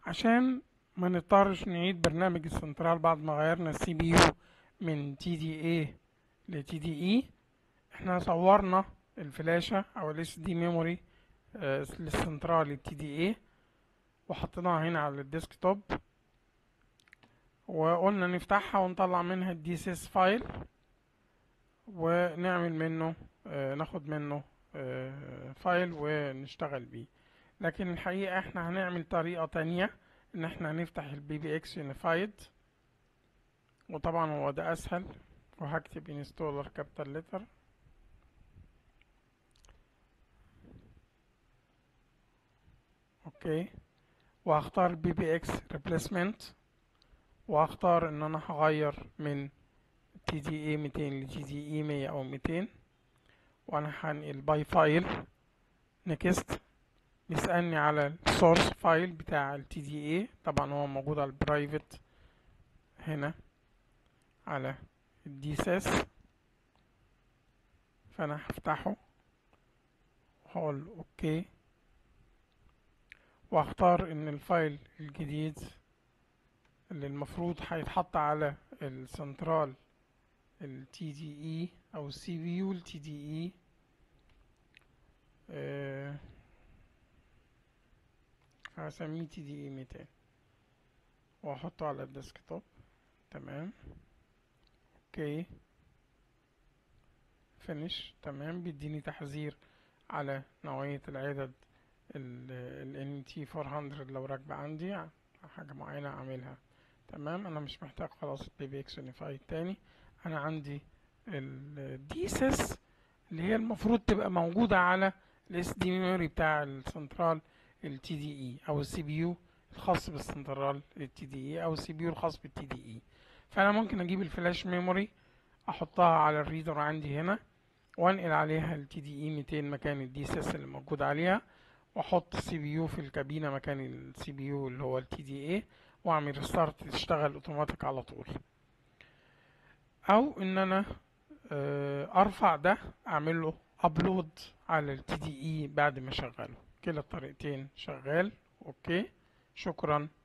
عشان ما نضطرش نعيد برنامج السنترال بعد ما غيرنا السي بي يو من تي دي اي لتي دي اي احنا صورنا الفلاشة او الاس دي ميموري للسنترال التي دي اي وحطيناها هنا على الديسكتوب وقلنا نفتحها ونطلع منها الدي سي اس فايل ونعمل منه آه، ناخد منه آه، فايل ونشتغل بيه لكن الحقيقة احنا هنعمل طريقة تانية ان احنا نفتح البي بي اكس يونيفايد وطبعا هو ده اسهل وهكتب انستولر كابيتال لتر اوكي وهختار البي بي اكس ريبليسمنت وهختار ان انا هغير من تي دي اي 200 ل تي دي اي 100 او 200 وانا هنقل باي فايل نكست بيسألني على السورس فايل بتاع ال TDA طبعا هو موجود على البرايفت هنا على الدي سيس فانا هفتحه هقول اوكي واختار ان الفايل الجديد اللي المفروض هيتحط على السنترال ال TDE او السي بي يو ال TDE آه هسميه تي دي اي 200 واحطه على الديسكتوب تمام اوكي فينيش تمام بيديني تحذير على نوعية العدد ال NT 400 لو راكبة عندي حاجة معينة اعملها تمام انا مش محتاج خلاص البي بي اكس يونيفايد تاني انا عندي الديسس اللي هي المفروض تبقى موجودة على الاس دي ميموري بتاع السنترال التي دي اي او السي بي يو الخاص بالسنترال التي دي اي او السي بي يو الخاص بالتي دي اي فانا ممكن اجيب الفلاش ميموري احطها على الريدر عندي هنا وانقل عليها التي دي اي 200 مكان الدي اس اس اللي موجود عليها واحط السي بي يو في الكابينه مكان السي بي يو اللي هو التي دي اي واعمل ريستارت تشتغل اوتوماتيك على طول او ان انا ارفع ده اعمل له ابلود على التي دي اي بعد ما اشغله كلا الطريقتين شغال اوكي شكرا